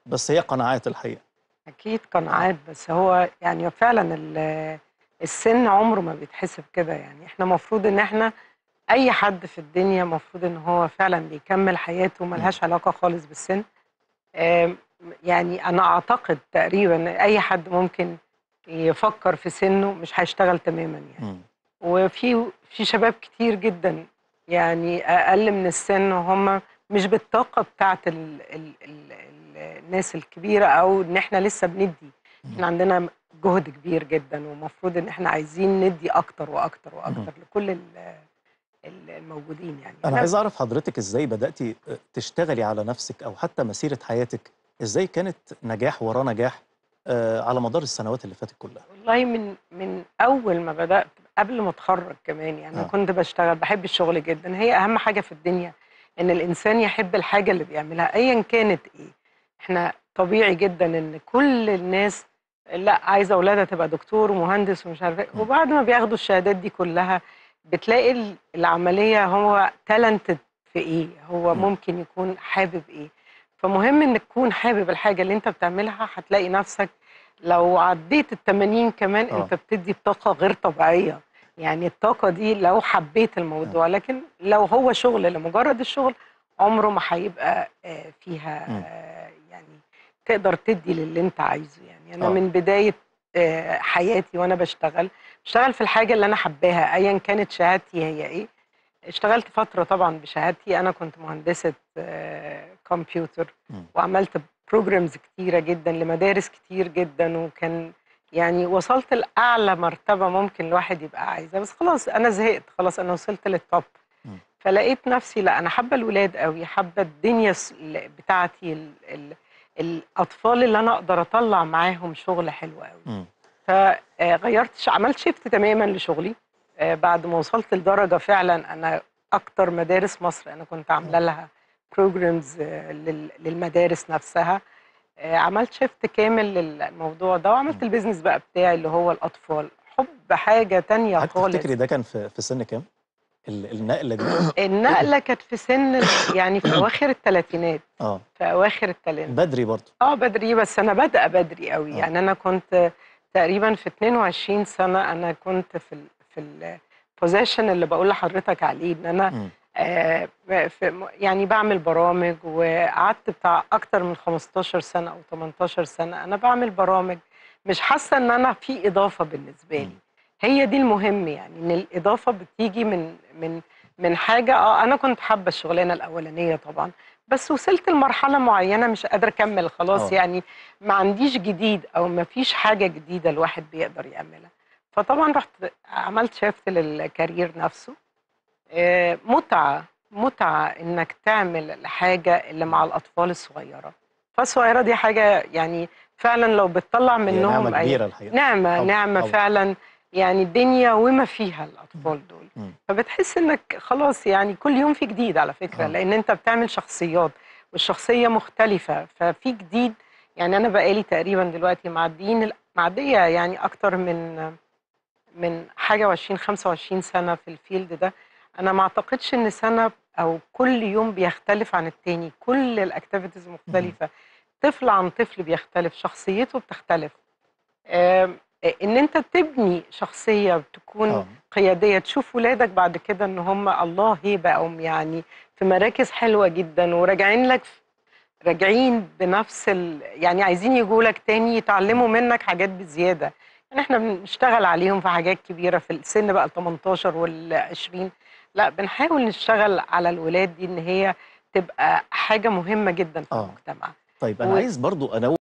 بس هي قناعات الحقيقة أكيد قناعات بس هو يعني فعلا ال- السن عمره ما بيتحسب كده يعني احنا مفروض ان احنا اي حد في الدنيا مفروض ان هو فعلا بيكمل حياته ملهاش علاقة خالص بالسن آم، يعني انا اعتقد تقريبا إن اي حد ممكن يفكر في سنه مش هيشتغل تماما يعني مم. وفي في شباب كتير جدا يعني اقل من السن وهم مش بالطاقه بتاعت ال ال ال ال الناس الكبيره او ان احنا لسه بندي احنا عندنا جهد كبير جدا ومفروض ان احنا عايزين ندي اكتر واكتر واكتر لكل ال- ال- الموجودين يعني أنا عايز أعرف حضرتك إزاي بدأتي تشتغلي على نفسك أو حتى مسيرة حياتك إزاي كانت نجاح ورا نجاح آه، على مدار السنوات اللي فاتت كلها والله من من اول ما بدات قبل ما اتخرج كمان يعني آه. انا كنت بشتغل بحب الشغل جدا هي اهم حاجه في الدنيا ان الانسان يحب الحاجه اللي بيعملها ايا كانت ايه احنا طبيعي جدا ان كل الناس لا عايزه اولادها تبقى دكتور ومهندس ومش عارفه ايه م. وبعد ما بياخدوا الشهادات دي كلها بتلاقي ال- العمليه هو تالنتد في ايه هو م. ممكن يكون حابب ايه فمهم انك تكون حابب الحاجه اللي انت بتعملها هتلاقي نفسك لو عديت ال 80 كمان آه. انت بتدي بطاقه غير طبيعيه يعني الطاقه دي لو حبيت الموضوع لكن لو هو شغل لمجرد الشغل عمره ما هيبقى آه، فيها مم. آه، يعني تقدر تدي للي انت عايزه يعني انا آه. من بدايه آه، حياتي وانا بشتغل بشتغل في الحاجه اللي انا حباها ايا كانت شهادتي هي ايه اشتغلت فتره طبعا بشهادتي انا كنت مهندسه آه، كمبيوتر مم. وعملت بروجرامز كتيره جدا لمدارس كتير جدا وكان يعني وصلت لاعلى مرتبه ممكن الواحد يبقى عايزها بس خلاص انا زهقت خلاص انا وصلت للتوب مم. فلقيت نفسي لا انا حابه الولاد قوي حابه الدنيا س- ال- بتاعتي ال ال الاطفال اللي انا اقدر اطلع معاهم شغل حلو قوي مم. فغيرت ش- عملت شيفت تماما لشغلي آه، بعد ما وصلت لدرجه فعلا انا اكتر مدارس مصر انا كنت عامله لها بروجرامز للمدارس نفسها آه، عملت شيفت كامل للموضوع ده وعملت م. البيزنس بقى بتاعي اللي هو الاطفال حب حاجه تانية حضرتك خالص تفتكري ده كان في في سن كام؟ ال- النقلة دي؟ النقله كانت في سن ال- يعني في اواخر الثلاثينات اه في اواخر الثلاثينات بدري برضه اه بدري بس انا بادئه بدري قوي آه. يعني انا كنت تقريبا في 22 سنه انا كنت في ال في البوزيشن اللي بقول لحضرتك عليه ان انا مم. آه في يعني بعمل برامج وقعدت بتاع اكتر من 15 سنه او 18 سنه انا بعمل برامج مش حاسه ان انا في اضافه بالنسبه لي مم. هي دي المهم يعني ان الاضافه بتيجي من من من حاجه اه انا كنت حابه الشغلانه الاولانيه طبعا بس وصلت لمرحله معينه مش قادره اكمل خلاص آه. يعني ما عنديش جديد او ما فيش حاجه جديده الواحد بيقدر يعملها فطبعا رحت عملت شيفت للكارير نفسه آه، متعه متعه انك تعمل الحاجه اللي مع الاطفال الصغيره فالصغيره دي حاجه يعني فعلا لو بتطلع هي منهم نعمة أي- كبيرة الحقيقة نعمة طبعاً، نعمة طبعاً. فعلا يعني الدنيا وما فيها الأطفال دول مم. فبتحس إنك خلاص يعني كل يوم في جديد على فكرة آه. لأن أنت بتعمل شخصيات والشخصية مختلفة ففي جديد يعني أنا بقالي تقريبا دلوقتي معديين معدية يعني أكتر من من حاجة وعشرين خمسة وعشرين سنة في الفيلد ده أنا ما أعتقدش إن سنة أو كل يوم بيختلف عن التاني كل الأكتيفيتيز مختلفة طفل عن طفل بيختلف شخصيته بتختلف آم، ان انت تبني شخصيه تكون اه قياديه تشوف ولادك بعد كده ان هم الله بقوا يعني في مراكز حلوه جدا وراجعين لك راجعين بنفس ال... يعني عايزين يجوا لك تاني يتعلموا منك حاجات بزياده يعني احنا بنشتغل عليهم في حاجات كبيره في السن بقى ال 18 وال 20 لا بنحاول نشتغل على الولاد دي ان هي تبقى حاجه مهمه جدا في آه. المجتمع طيب أنا و- عايز برضه أنوه